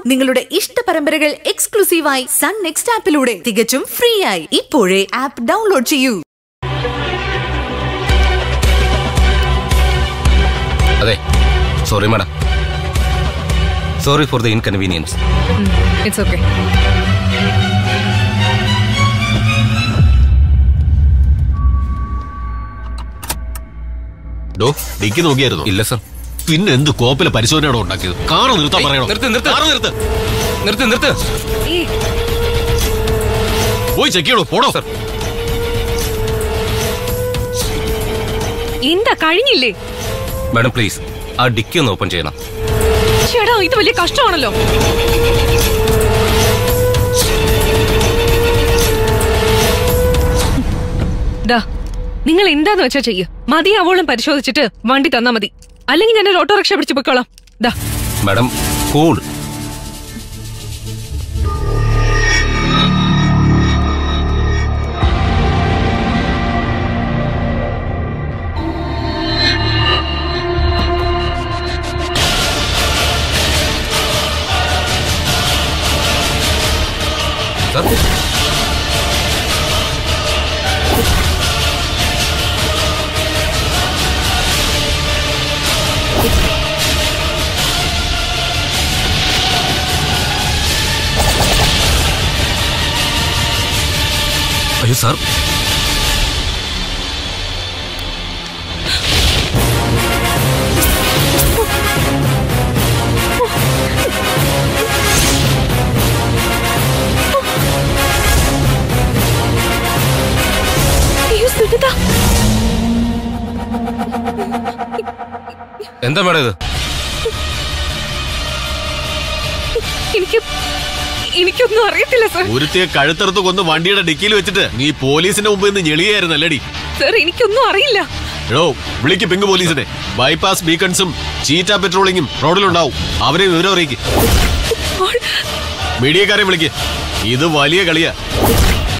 നിങ്ങളുടെ ഇഷ്ട പരമ്പരകൾ എക്സ്ക്ലൂസീവായി സൺ നെക്സ്റ്റ് ആപ്പിലൂടെ തികച്ചും ഫ്രീ ആയി ഇപ്പോഴേ ആപ്പ് ഡൗൺലോഡ് ചെയ്യൂ അതെ sorry madam sorry for the inconvenience it's okay ഡോ ഡിക്കി നോക്കിയായിരുന്നു ഇല്ല സർ പിന്നെ എന്ത് കോപ്പിലെ പരിശോധനയാണോ ഉണ്ടാക്കിയത് കാറ് നിർത്താൻ ഏയ്, പറയണോ നിർത്ത്, നിർത്ത്. കാറ് നിർത്ത് നിർത്ത് നിർത്ത് പോയി ചെക്ക് ചെയ്യണോ പോടോ സർ എന്താ കഴിഞ്ഞില്ലേ മാഡം പ്ലീസ് ആ ഡിക്കി ഒന്ന് ഓപ്പൺ ചെയ്യണം ചേടാ ഇത് വലിയ കഷ്ടമാണല്ലോ ഡാ നിങ്ങൾ എന്താന്ന് വെച്ചാ ചെയ്യ് മതിയാവോളം പരിശോധിച്ചിട്ട് വണ്ടി തന്നാ മതി അല്ലെങ്കിൽ ഞാൻ ഒരു ഓട്ടോറിക്ഷ പിടിച്ച് പൊയ്ക്കോളാം ദാ മാഡം കൂൾ സർ അയ്യോ സാർ അയ്യോ, സുനിത. എന്താ മാഡം ഇത് എനിക്ക് എനിക്കൊന്നും അറിയത്തില്ല സർ ഒരുത്തിയെ കഴുത്തറുത്ത് കൊന്ന് വണ്ടിയുടെ ഡിക്കിയിൽ വെച്ചിട്ട് നീ പോലീസിന്റെ മുമ്പിൽ നിന്ന് ഞെളിയായിരുന്നല്ലേടി സർ എനിക്കൊന്നും അറിയില്ല എടോ വിളിക്ക് പിങ്ക് പോലീസിനെ ബൈപ്പാസ് ബീക്കൺസും ചീറ്റ പെട്രോളിങ്ങും റോഡിലുണ്ടാവും അവരെ വിവരം അറിയിക്ക് അപ്പോൾ മീഡിയക്കാരെ വിളിക്ക് ഇത് വലിയ കളിയാ